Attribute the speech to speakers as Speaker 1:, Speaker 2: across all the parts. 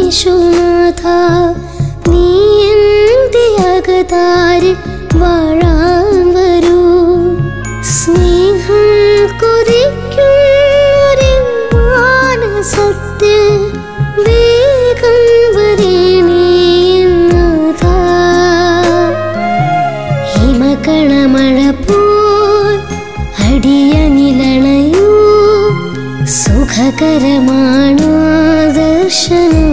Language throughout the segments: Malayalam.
Speaker 1: യേശുനാഥ നീ എൻ്റെ അകതാരിൽ വാഴാൻ വരൂ സ്നേഹം കൊതിക്കും ഒരു മാനസത്തിൽ വേഗം വരണേ നാഥ ഹിമകണമഴ പോൽ അടിയനിലണയൂ സുഖകരമാണു ദർശനം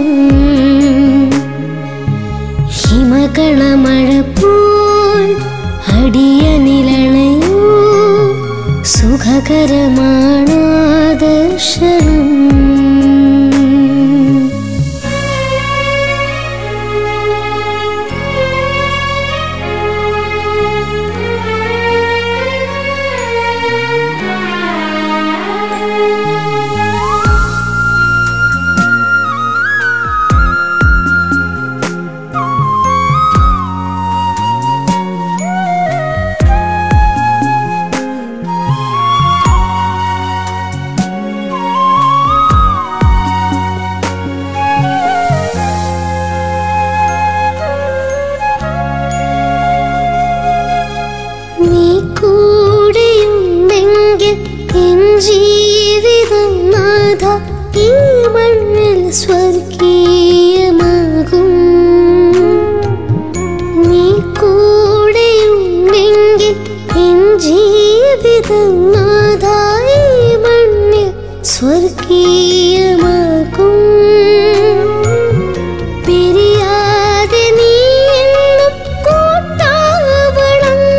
Speaker 1: ഹിമകണമഴ പോൽ അടിയനിലണയൂ സുഖകരമാണു ദർശനം നീ കൂടെയുണ്ടെങ്കിൽ എൻ ജീവിതം നാഥ ഈ മണ്ണിൽ സ്വർഗീയമാകും നീ കൂടെയുണ്ടെങ്കിൽ എൻ ജീവിതം നാഥ ഈ മണ്ണിൽ സ്വർഗീയമാകും പിരിയാതെ നീ എന്നും കൂട്ടാവണം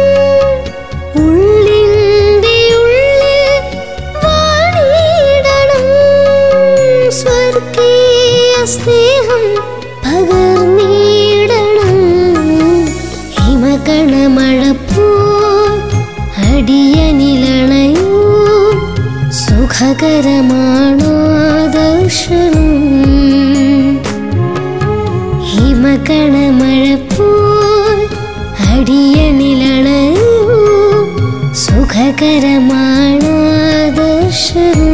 Speaker 1: ഉള്ളിൻ്റെ ഉള്ളിൽ വാണിടണം സ്വർഗീയ സ്നേഹം പകർന്നിടണം ഹിമകണമഴ പോൽ അടിയനിലണയൂ സുഖകരമാണോ ദർശനം ഹിമകണമഴ പോൽ അടിയനിലണയൂ സുഖകരമാണ് ദർശനം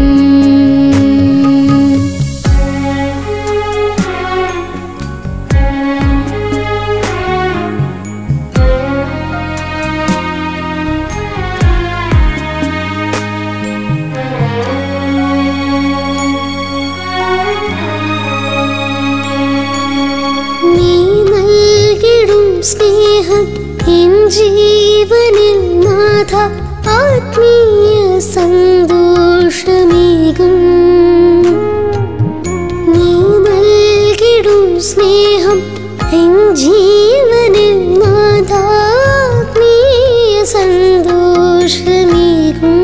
Speaker 1: നീ നൽകിടും സ്നേഹം എൻ ജീവനിൽ നാഥ ആത്മീയ സന്തോഷമേകും നീ നൽകിടും സ്നേഹം എൻ ജീവനിൽ നാഥ ആത്മീയ സന്തോഷമേകും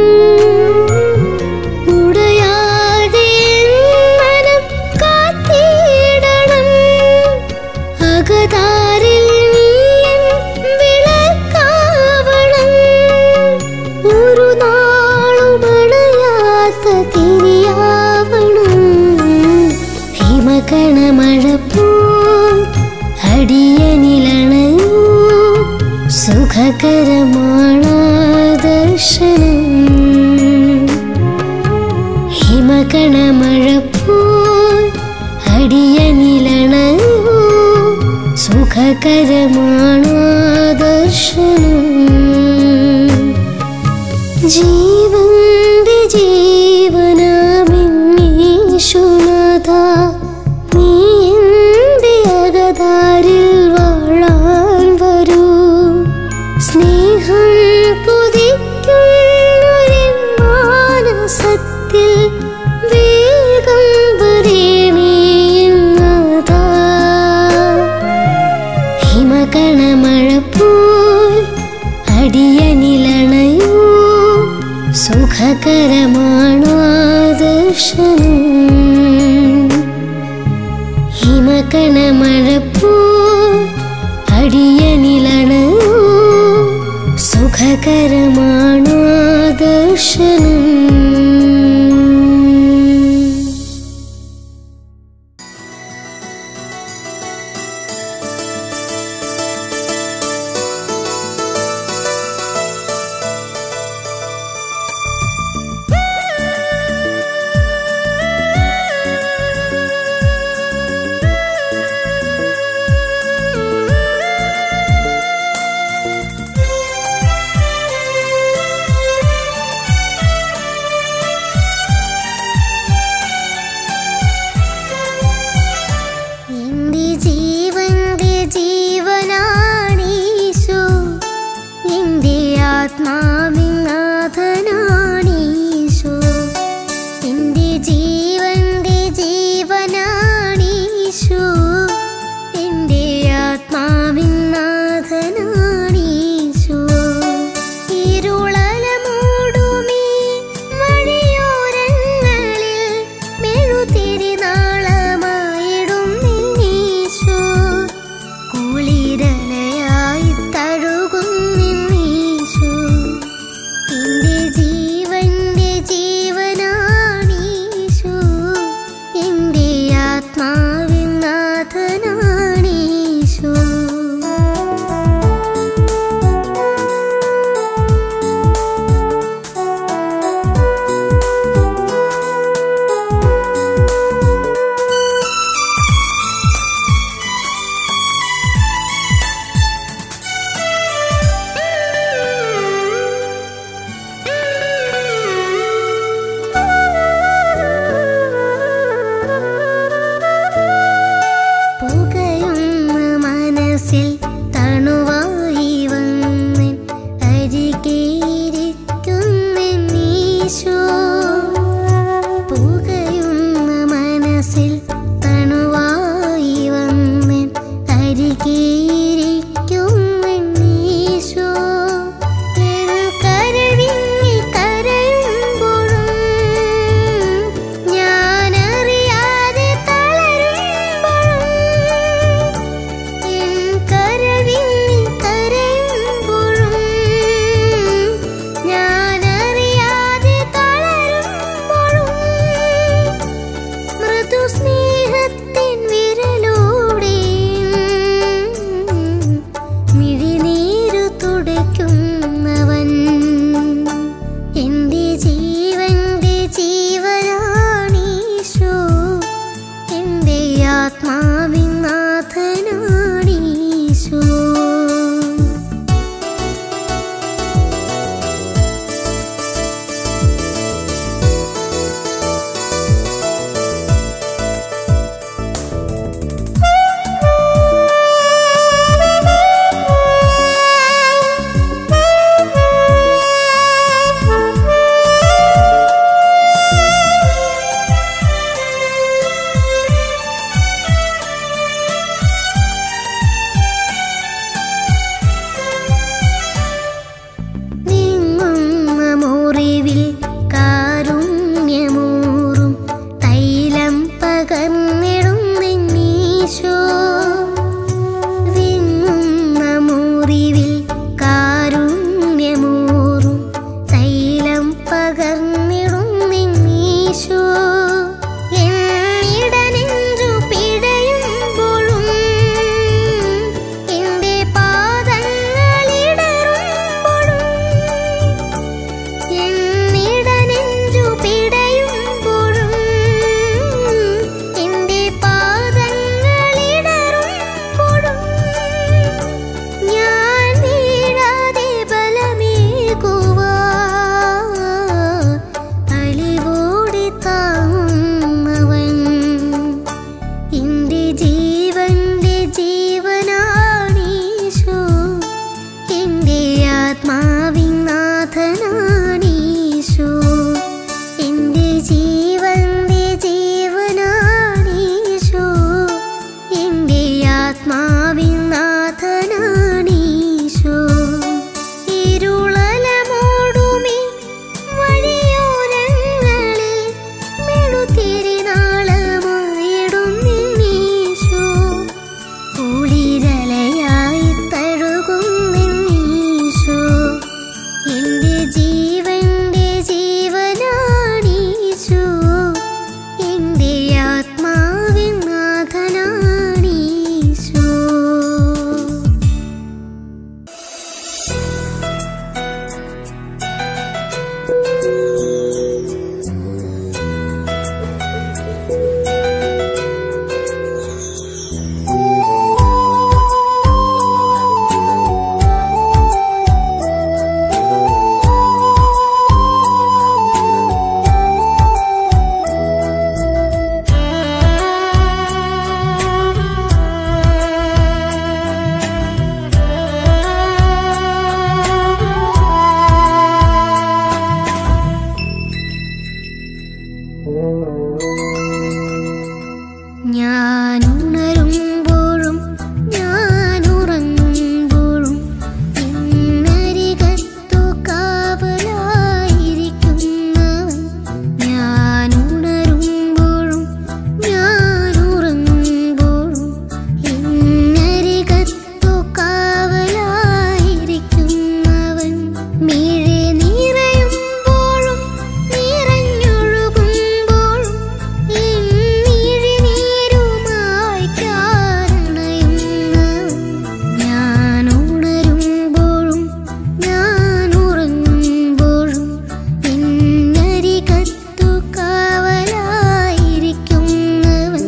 Speaker 1: ഉടയാതെ എൻ മനം കാത്തിടണം അകതാരിൽ നീയൻ വിളക്കാവണം ഒരു നാളും അണയാത്ത തിരിയാവണം ഹിമകണമഴ പോൽ അടിയനിലണയൂ സുഖകരമാണ് ദർശനം ഹിമകണമഴ പോൽ അടിയനിലണയൂ സുഖകരമാണു ദർശനം ജീവന്റെ ജീവനാമെന്നീശുനാഥ നീ എൻ്റെ അകതാരിൽ വാഴാൻ വരൂ സ്നേഹം കൊതിക്കുന്നൊരു മാനസത്തിൽ വേഗം വരണേ നാഥ ഹിമകണമഴ പോൽ അടിയനിലണയൂ സുഖകരമാണു ദർശനം ഹിമകണമഴ പോൽ അടിയനിലണയൂ സുഖകരമാണു ദർശനം
Speaker 2: ആ
Speaker 1: ആത്മാവിൻ നാഥനാണീശോ എൻ്റെ ജീവന്റെ ജീവനാണീശോ എൻ്റെ ആത്മാവിൻ നാഥനാണീശോ ഇരുളലമോടുമി വഴിയോരങ്ങളിൽ മെഴുതിരിനാളമായിടും നിന്നീശോ കുളിരലയായി തഴുകും നിന്നീശോ എന്റെ ജീവന്റെ ജീവനാണീശോ എന്റെ ആത്മാവിൻ നാഥനാണീശോ ഞാൻ ഉണരുമ്പോഴും ഞാൻ ഉറങ്ങുമ്പോഴും ഇന്നരികത്തു കാവലായിരിക്കുന്നവൻ ഞാൻ ഉണരുമ്പോഴും ഞാൻ ഉറങ്ങുമ്പോഴും ഇന്നരികത്തു കാവലായിരിക്കുന്നവൻ മിഴി നിറയുമ്പോഴും നിറഞ്ഞൊഴുകുമ്പോഴും എന്നിഴിനീരുമായി കാരണയുന്നവൻ ഞാൻ ഉണരുമ്പോഴും ഞാൻ ഉറങ്ങുമ്പോഴും ഇന്നരികത്തു കാവലായിരിക്കുന്നവൻ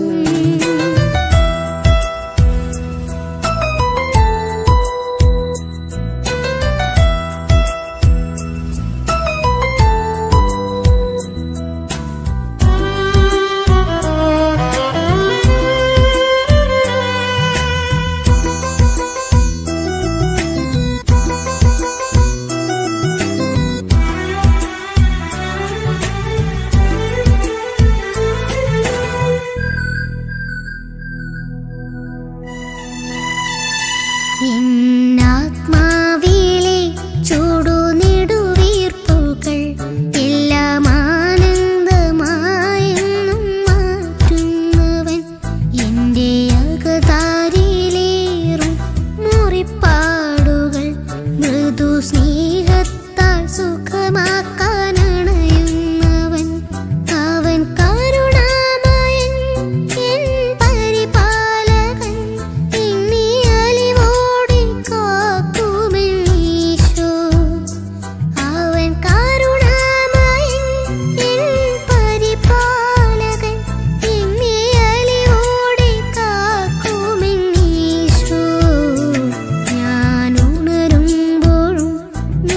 Speaker 1: എന്നാത്മാവിലെ ചൂടുനെടുവീർപ്പുകൾ എല്ലാം ആനന്ദമായെന്നും മാറ്റുന്നവൻ എൻ്റെ അകതാരിയിലേറും മുറിപ്പാടുകൾ മൃദു സ്നേഹത്താൽ സുഖമാക്കാനണയുന്നവൻ അവൻ കരുണാമയൻ എൻ പരിപാലകൻ എന്നെ അലിവോടെ കാക്കുമെന്നീശോ അവൻ കരുണാമയൻ എൻ പരിപാലകൻ എന്നെ അലിവോടെ കാക്കുമെന്നീശോ ഞാൻ ഉണരുമ്പോഴും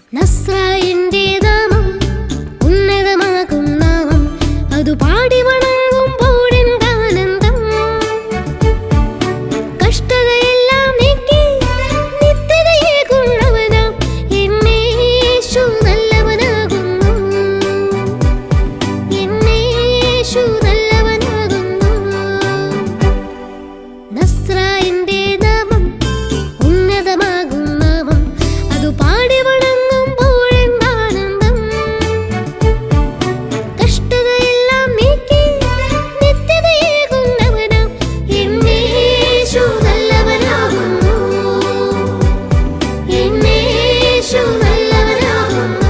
Speaker 1: നസ്രായന്റെ നാമം ഉന്നതമാകും നാമം അതു പാടി വണങ്ങുമ്പോഴെന്താനന്ദം കഷ്ടതയെല്ലാം നീക്കി നിത്യതയേകുന്നവനാം എന്നേശു നല്ലവനാകുന്നു എന്നേശു നല്ലവനാകുന്നു നസ്രായന്റെ നാമം ഉന്നതമാകും നാമം അതു പാടി വണങ്ങുമ്പോഴെന്താനന്ദം കഷ്ടതയെല്ലാം നീക്കി നിത്യതയേകുന്നവനാം എന്നേശു നല്ലവനാകുന്നു എന്നേശു നല്ലവനാകുന്നു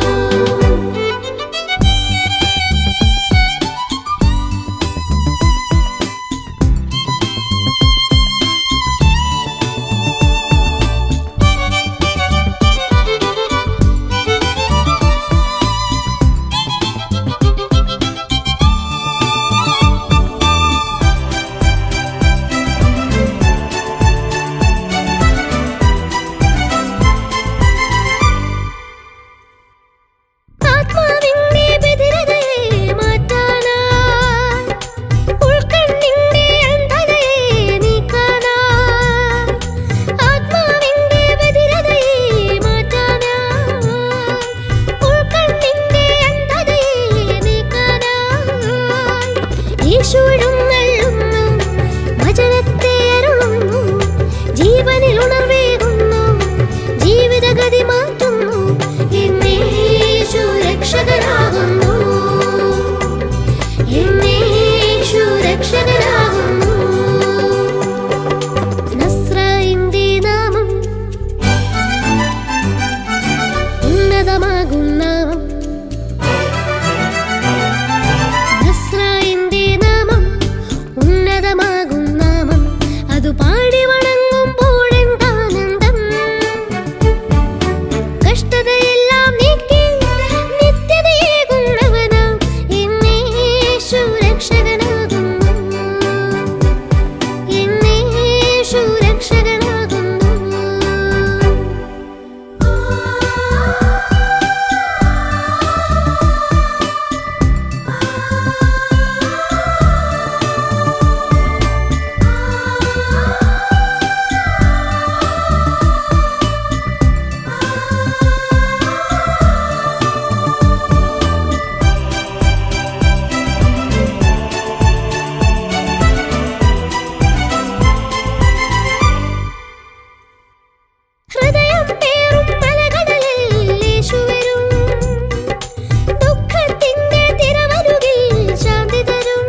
Speaker 1: ആത്മാവിന്റെ ബധിരതയെ മാറ്റാനായി ഉൾക്കണ്ണിന്റെ അന്ധതയെ നീക്കാനായി ആത്മാവിന്റെ ബധിരതയെ മാറ്റാനായി ഉൾക്കണ്ണിന്റെ അന്ധതയെ നീക്കാനായി യേശു എഴുന്നള്ളുന്നു വചനത്തെ അരുളുന്നു ജീവനിൽ ഉണർവേകുന്നു ജീവിതഗതി മാറ്റുന്നു എന്നേശു രക്ഷകനാകുന്നു എന്നേശു രക്ഷകനാകുന്നു നസ്രായിന്റെ നാമം ഉന്നതമാകും നാമം നസ്രായിന്റെ നാമം ഉന്നതമാകും നാമം അതു പാടി വണങ്ങുമ്പോഴെന്താനന്ദം കഷ്ടതയെല്ലാം നീക്കി നിത്യതയേകുന്നവനാം എന്നേശു രക്ഷകനാകുന്നു എന്നേശു രക്ഷകനാകുന്നു ഹൃദയം പേറും മലകടലിൽ യേശു വരും ദുഃഖത്തിന്റെ തിരവരുകിൽ ശാന്തി തരും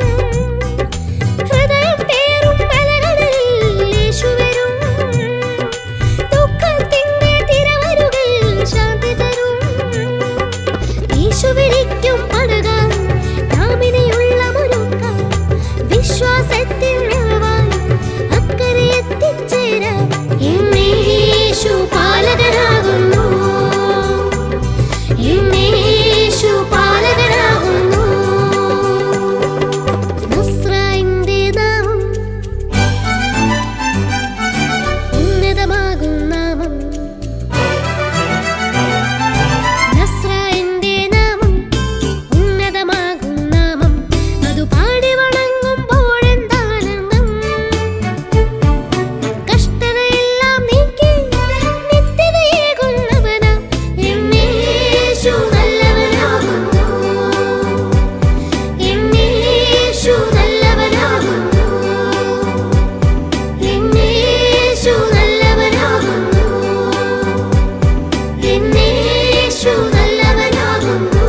Speaker 1: ഹൃദയം പേറും മലകടലിൽ യേശു വരും ദുഃഖത്തിന്റെ തിരവരുകിൽ ശാന്തി തരും യേശു വിളിക്കും പടകാൻ നാമിനെയുള്ള മുരുക്കാൻ വിശ്വാസത്തിൽ നിറവാൻ അക്കരെ എത്തിച്ചേരാം എന്നേശു പാലകനാകുന്നു എന്നേശു പാലകനാകുന്നു നസ്രായിന്റെ നാമം ഉന്നതമാകും നാമം നസ്രായിന്റെ നാമം ഉന്നതമാകും നാമം അതു പാടി വണങ്ങുമ്പോഴെന്താനന്ദം കഷ്ടതയെല്ലാം നീക്കി നിത്യതയേകുന്നവനാം എന്നേശു നല്ലവനാകുന്നു എന്നേശു നല്ലവനാകുന്നു എന്നേശു നല്ലവനാകുന്നു എന്നേശു നല്ലവനാകുന്നു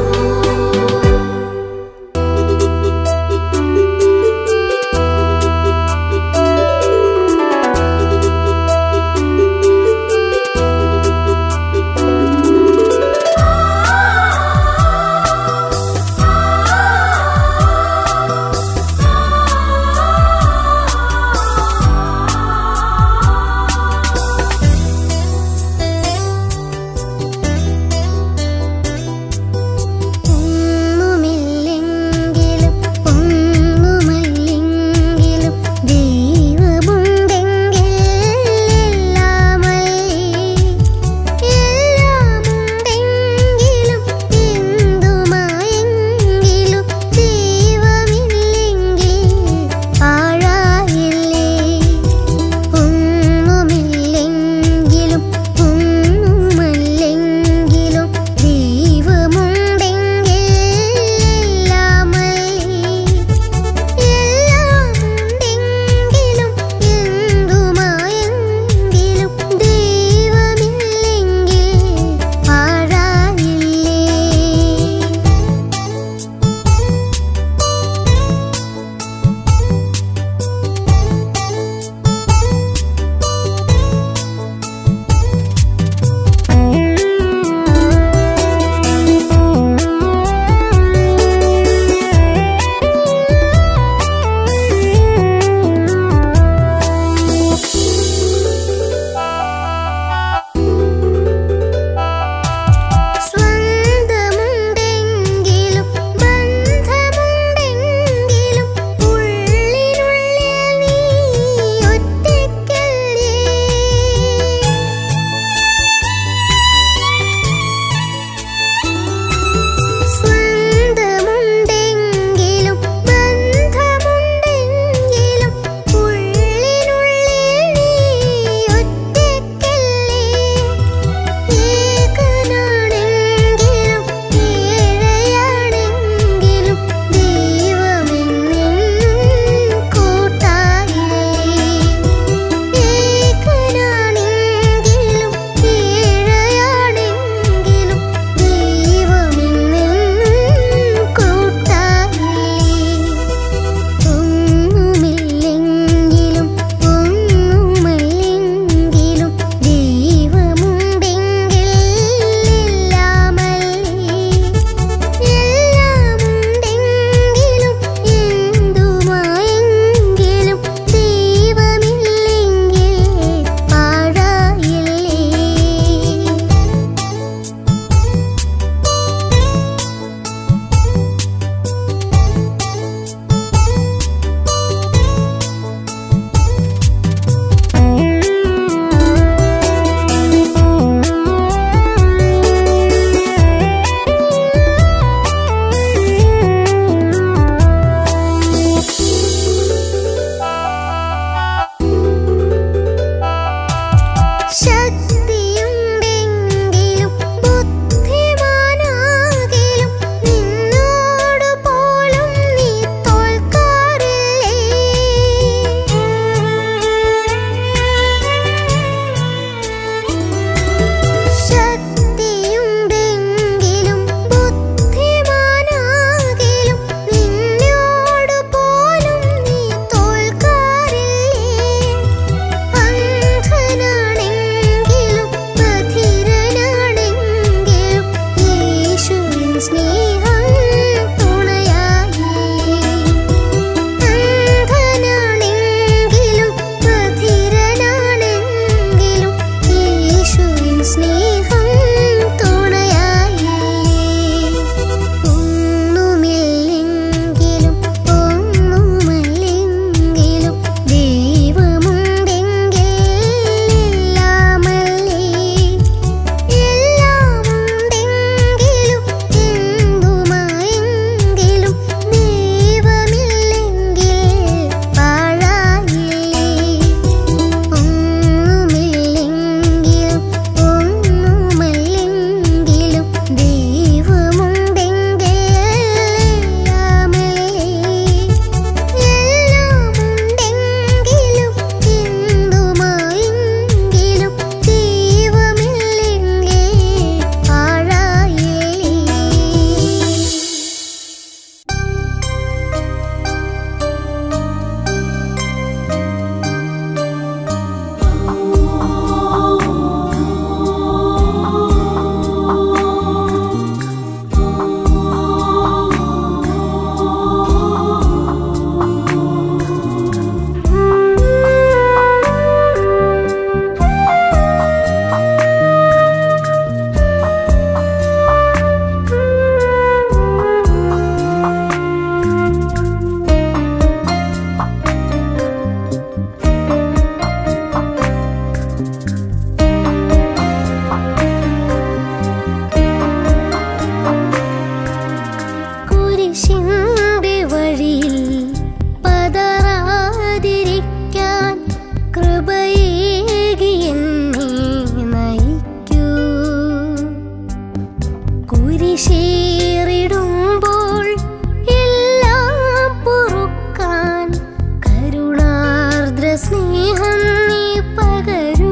Speaker 2: കുരിശേറിടുമ്പോൾ എല്ലാം പൊറുക്കാൻ കരുണാർദ്ര സ്നേഹം നീ പകരൂ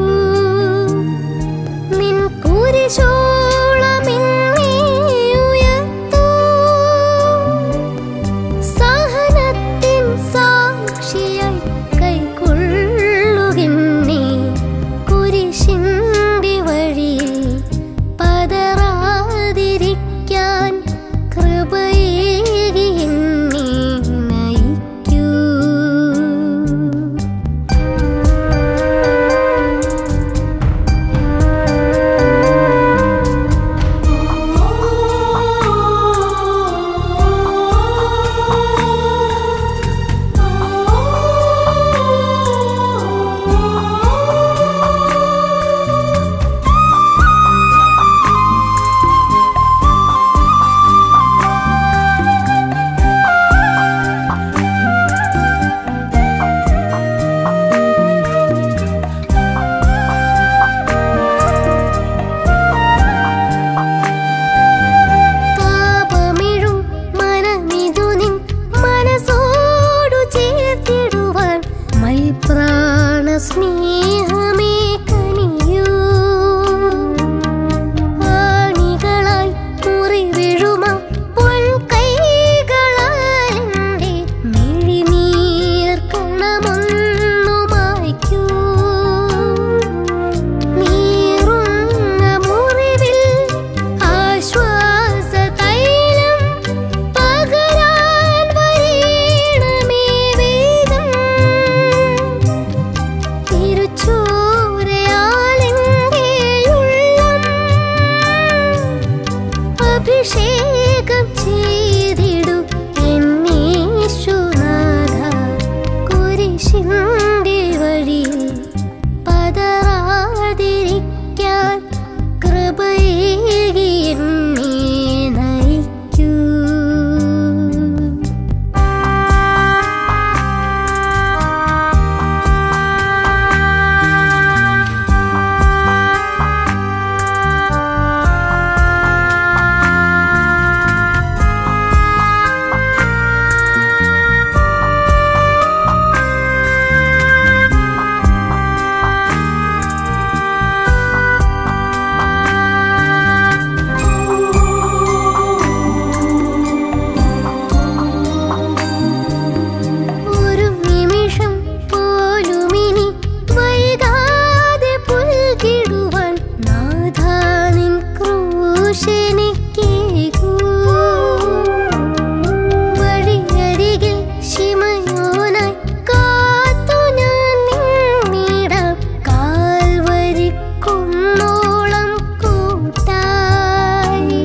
Speaker 2: നിൻ കുരിശോളമെന്നെ ഉയർത്തൂ സഹനത്തിൻ സാക്ഷിയായി കൈക്കൊള്ളുകിന്നെ കുരിശിന്റെ വഴിയിൽ പതറാതിരിക്കാൻ കൃപയേകി എന്നെ നയിക്കൂ താപമിഴും മനമിതു നിൻ മനസ്സോടു ചേർത്തിടുവാൻ മൽപ്രാണ സ്നേഹമേ കനിയൂ ആണികളായി മുറിവിഴുമ പൊൻകൈകളാൽ എൻ്റെ മിഴിനീർ കണമൊന്നു മായ്ക്കൂ നീറുന്ന മുറിവിൽ ആശ്വാസതൈലം പകരാൻ വരേണമേ വേഗം തിരുച്ചൂരയാലെൻ്റെ ഉള്ളം അഭിഷേകം ചെയ്തിടു എന്നീശുനാഥ കുരിശിൻ്റെ വഴിയിൽ പതറാതിരിക്കാൻ കൃപയേകി എന്നെ നയിക്കൂ ഒരു നിമിഷം പോലുമിനി വൈകാതെ പുൽകിടുവാൻ നാഥാനിൻ ക്രൂശനിക്കേകൂ വഴിയരികിൽ ശിമയോനായി കാത്തു ഞാൻ നിന്നിടാം കാൽവരിക്കുന്നോളം കൂട്ടായി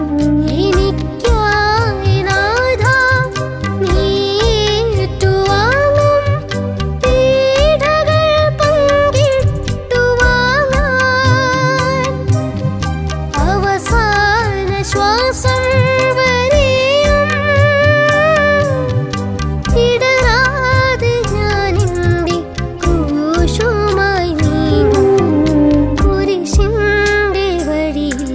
Speaker 2: എനിക്കായി നാഥാ നീ ഏറ്റുവാങ്ങും പീഡകൾ പങ്കിട്ടു വാങ്ങാൻ അവസാന ശ്വാസം വരെയും ഇടറാതെ ഞാനെന്റെ ക്രൂശുമായി നീങ്ങും കുരിശിന്റെ വഴിയിൽ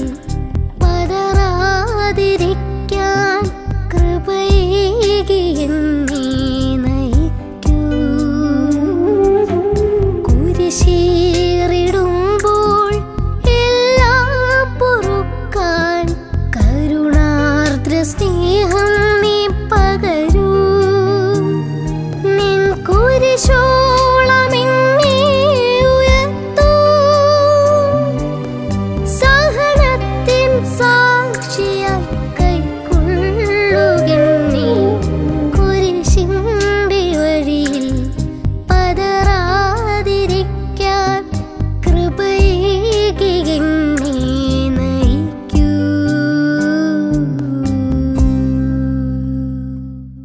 Speaker 2: പതറാതിരിക്കാൻ കൃപയേകി എന്നെ നയിക്കൂ കുരിശേറിടുമ്പോൾ എല്ലാം പൊറുക്കാൻ കരുണാർദ്ര സ്നേഹം